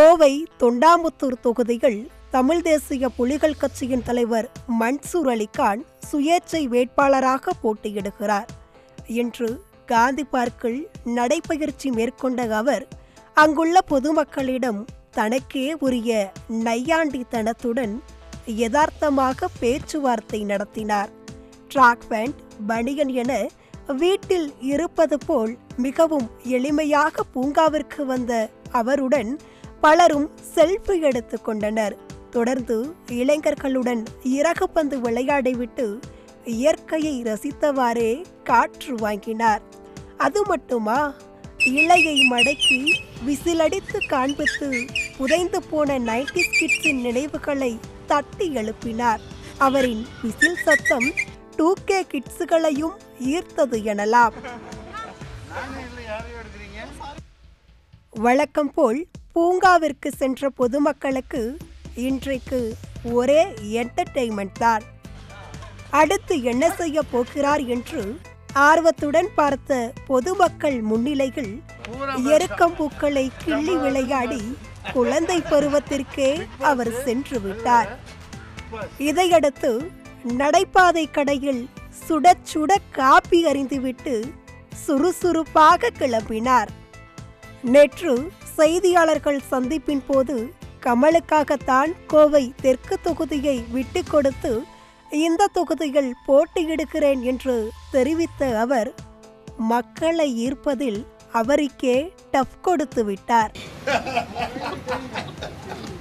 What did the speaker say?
கோவை தொண்டாமுத்தூர் தொகுதியில் தமிழ் தேசிய புலிகள் கட்சியின் தலைவர் மன்சூர் அலிகான் சுயேட்சை வேட்பாளராக போட்டியிடுகிறார் இன்று காந்தி பார்க்கில் நடைபயிற்சி மேற்கொண்ட அவர் அங்குள்ள பொதுமக்களிடம் தனக்கே உரிய நையாண்டித்தனத்துடன் யதார்த்தமாக பேச்சுவார்த்தை நடத்தினார் ட்ராக் பேண்ட் பனியன் என வீட்டில் இருப்பது போல் மிகவும் எளிமையாக பூங்காவிற்கு வந்த அவருடன் பலரும் செல்ஃபி எடுத்துக் கொண்டனர் தொடர்ந்து இளைஞர்களுடன் இறகுப்பந்து விளையாடிவிட்டு இயற்கையை ரசித்தவாறே காற்று வாங்கினார் அது மட்டுமா இலையை மடக்கி விசிலடித்து காண்பித்து புதைந்து போன நைன்டி கிட்ஸின் நினைவுகளை தட்டி எழுப்பினார் அவரின் விசில் சத்தம் டூ கே கிட்ஸுகளையும் ஈர்த்தது எனலாம் வழக்கம் போல் பூங்காவிற்கு சென்ற பொதுமக்களுக்கு இன்றைக்கு ஒரே என்டர்டெயின்மெண்ட் தான் அடுத்து என்ன செய்ய போகிறார் என்று ஆர்வத்துடன் பார்த்த பொதுமக்கள் முன்னிலையில் எருக்கம்பூக்களை கிள்ளி விளையாடி குழந்தை பருவத்திற்கே அவர் சென்று விட்டார் இதையடுத்து நடைபாதை கடையில் சுட சுட காப்பி அறிந்துவிட்டு சுறுசுறுப்பாக கிளம்பினார் நேற்று செய்தியாளர்கள் சந்திப்பின் போது கமலுக்காகத்தான் கோவை தெற்கு தொகுதியை விட்டு கொடுத்து இந்த தொகுதியில் போட்டியிடுகிறேன் என்று தெரிவித்த அவர் மக்களை ஈர்ப்பதில் அவருக்கே டஃப் கொடுத்து விட்டார்